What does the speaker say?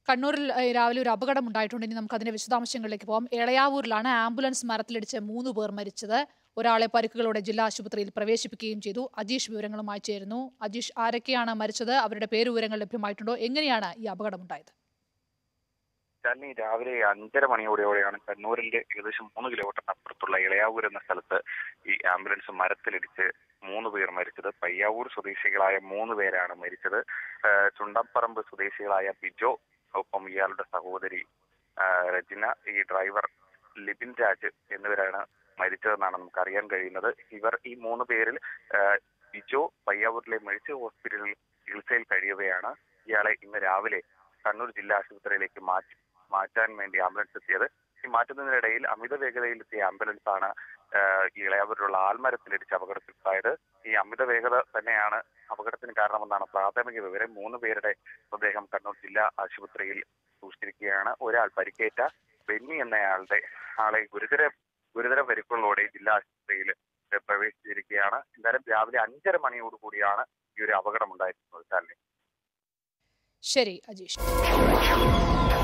കണ്ണൂരിൽ ഏഹ്, രാവിലെ ഒരു അപകടം ഉണ്ടായിട്ടുണ്ട് ഇനി നമുക്ക് അതിന്റെ വിശദാംശങ്ങളിലേക്ക് പോകാം എളയാവൂരിലാണ് ആംബുലൻസ് മരത്തിലിടിച്ച് മൂന്ന് പേർ മരിച്ചത് ഒരാളെ പരിക്കുകളോടെ ജില്ലാ ആശുപത്രിയിൽ പ്രവേശിപ്പിക്കുകയും ചെയ്തു അജീഷ് വിവരങ്ങളുമായി ചേരുന്നു അജീഷ് ആരൊക്കെയാണ് മരിച്ചത് അവരുടെ പേരുവിവരങ്ങൾ ലഭ്യമായിട്ടുണ്ടോ എങ്ങനെയാണ് ഈ അപകടം ഉണ്ടായത് ശാലിനി രാവിലെ അഞ്ചര മണിയോടെയോടെയാണ് കണ്ണൂരിന്റെ ഏകദേശം മൂന്ന് കിലോമീറ്ററിന് അപ്പുറത്തുള്ള ഇളയാവൂർ എന്ന സ്ഥലത്ത് ഈ ആംബുലൻസ് മരത്തിലിടിച്ച് മൂന്ന് പേർ മരിച്ചത് പയ്യാവൂർ സ്വദേശികളായ മൂന്ന് പേരാണ് മരിച്ചത് ആ, ചുണ്ടപ്പറമ്പ് സ്വദേശികളായ ബിജോ ഒപ്പം ഇയാളുടെ സഹോദരി ആ, റജിന ഈ ഡ്രൈവർ ലിബിൻ രാജ് എന്നിവരാണ് മരിച്ചതെന്നാണ് നമുക്ക് അറിയാൻ കഴിയുന്നത് ഇവർ ഈ മൂന്ന് പേരിൽ ആ, ബിജോ പയ്യാവൂരിലെ മെഡിക്കൽ ഹോസ്പിറ്റലിൽ ചികിത്സയിൽ കഴിയവെയാണ് ഇയാളെ ഇന്ന് രാവിലെ കണ്ണൂർ ജില്ലാ ആശുപത്രിയിലേക്ക് മാറ്റി മാറ്റാൻ വേണ്ടി ആംബുലൻസ് എത്തിയത് ഈ മാറ്റുന്നതിനിടയിൽ അമിത വേഗതയിൽ എത്തിയ ആംബുലൻസ് ആണ് ആഹ്, ഈ ഇളയാവൂരിലുള്ള ആൽമരത്തിലിടിച്ച് അപകടത്തിൽപ്പായത് ഈ അമിത വേഗത തന്നെയാണ് അപകടത്തിന് കാരണമെന്നാണ് പ്രാഥമിക വിവരം മൂന്ന് പേരുടെ മൃതദേഹം കണ്ണൂർ ജില്ലാ ആശുപത്രിയിൽ സൂക്ഷിച്ചിരിക്കുകയാണ് ഒരാൾ പരിക്കേറ്റ ബെന്നി എന്നയാളുടെ ആളെ ഗുരുതര ഗുരുതര പരിക്കുകളോടെ ജില്ലാ ആശുപത്രിയിൽ പ്രവേശിച്ചിരിക്കുകയാണ് എന്തായാലും രാവിലെ അഞ്ചര മണിയോടുകൂടിയാണ് ഈ ഒരു അപകടം ഉണ്ടായിരിക്കുന്നത് ശാലിനി ശരി അജീഷ്